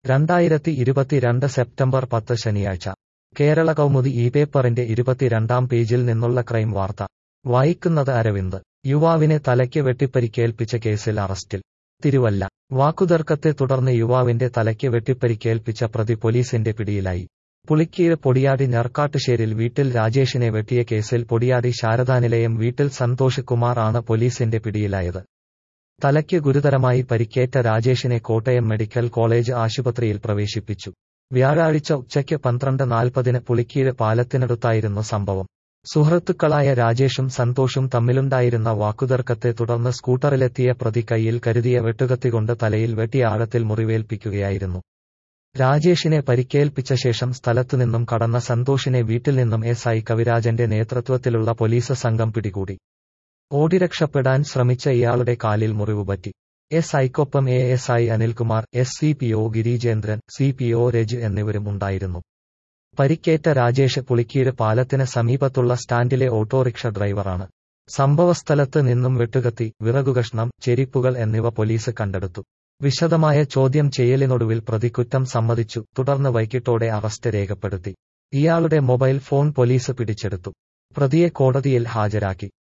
രണ്ടായിരത്തി ഇരുപത്തിരണ്ട് സെപ്റ്റംബർ പത്ത് ശനിയാഴ്ച കേരള കൗമുദി ഈ പേപ്പറിന്റെ ഇരുപത്തിരണ്ടാം പേജിൽ നിന്നുള്ള ക്രൈം വാർത്ത വായിക്കുന്നത് അരവിന്ദ് യുവാവിനെ തലയ്ക്ക് വെട്ടിപ്പരിക്കേൽപ്പിച്ച കേസിൽ അറസ്റ്റിൽ തിരുവല്ല വാക്കുതർക്കത്തെ തുടർന്ന് യുവാവിന്റെ തലയ്ക്ക് വെട്ടിപ്പരിക്കേൽപ്പിച്ച പ്രതി പോലീസിന്റെ പിടിയിലായി പുളിക്കീഴ് പൊടിയാടി ഞർക്കാട്ടുശ്ശേരിൽ വീട്ടിൽ രാജേഷിനെ വെട്ടിയ കേസിൽ പൊടിയാടി ശാരദാനിലയം വീട്ടിൽ സന്തോഷ് കുമാർ ആണ് പോലീസിന്റെ പിടിയിലായത് തലയ്ക്ക് ഗുരുതരമായി പരിക്കേറ്റ രാജേഷിനെ കോട്ടയം മെഡിക്കൽ കോളേജ് ആശുപത്രിയിൽ പ്രവേശിപ്പിച്ചു വ്യാഴാഴ്ച ഉച്ചയ്ക്ക് പന്ത്രണ്ട് നാൽപ്പതിന് പുളിക്കീഴ് പാലത്തിനടുത്തായിരുന്നു സംഭവം സുഹൃത്തുക്കളായ രാജേഷും സന്തോഷും തമ്മിലുണ്ടായിരുന്ന വാക്കുതർക്കത്തെ തുടർന്ന് സ്കൂട്ടറിലെത്തിയ പ്രതി കൈയിൽ കരുതിയ വെട്ടുകത്തികൊണ്ട് തലയിൽ വെട്ടി ആഴത്തിൽ മുറിവേൽപ്പിക്കുകയായിരുന്നു രാജേഷിനെ പരിക്കേൽപ്പിച്ച ശേഷം സ്ഥലത്തുനിന്നും കടന്ന സന്തോഷിനെ വീട്ടിൽ നിന്നും എസ് ഐ കവിരാജന്റെ നേതൃത്വത്തിലുള്ള പോലീസ് സംഘം പിടികൂടി ഓടി രക്ഷപ്പെടാൻ ശ്രമിച്ച ഇയാളുടെ കാലിൽ മുറിവുപറ്റി എസ് ഐക്കൊപ്പം A S I Anilkumar S C P O Girijendran C P O Raj എന്നിവരും ഉണ്ടായിരുന്നു പരിക്കേറ്റ രാജേഷ് പുളിക്കീഴ് പാലത്തിന് സമീപത്തുള്ള സ്റ്റാൻഡിലെ ഓട്ടോറിക്ഷ ഡ്രൈവറാണ് സംഭവസ്ഥലത്ത് നിന്നും വെട്ടുകത്തി വിറകുകഷ്ണം ചെരിപ്പുകൾ എന്നിവ പോലീസ് കണ്ടെടുത്തു വിശദമായ ചോദ്യം ചെയ്യലിനൊടുവിൽ പ്രതി കുറ്റം സമ്മതിച്ചു തുടർന്ന് വൈകിട്ടോടെ അറസ്റ്റ് രേഖപ്പെടുത്തി ഇയാളുടെ മൊബൈൽ ഫോൺ പോലീസ് പിടിച്ചെടുത്തു പ്രതിയെ കോടതിയിൽ ഹാജരാക്കി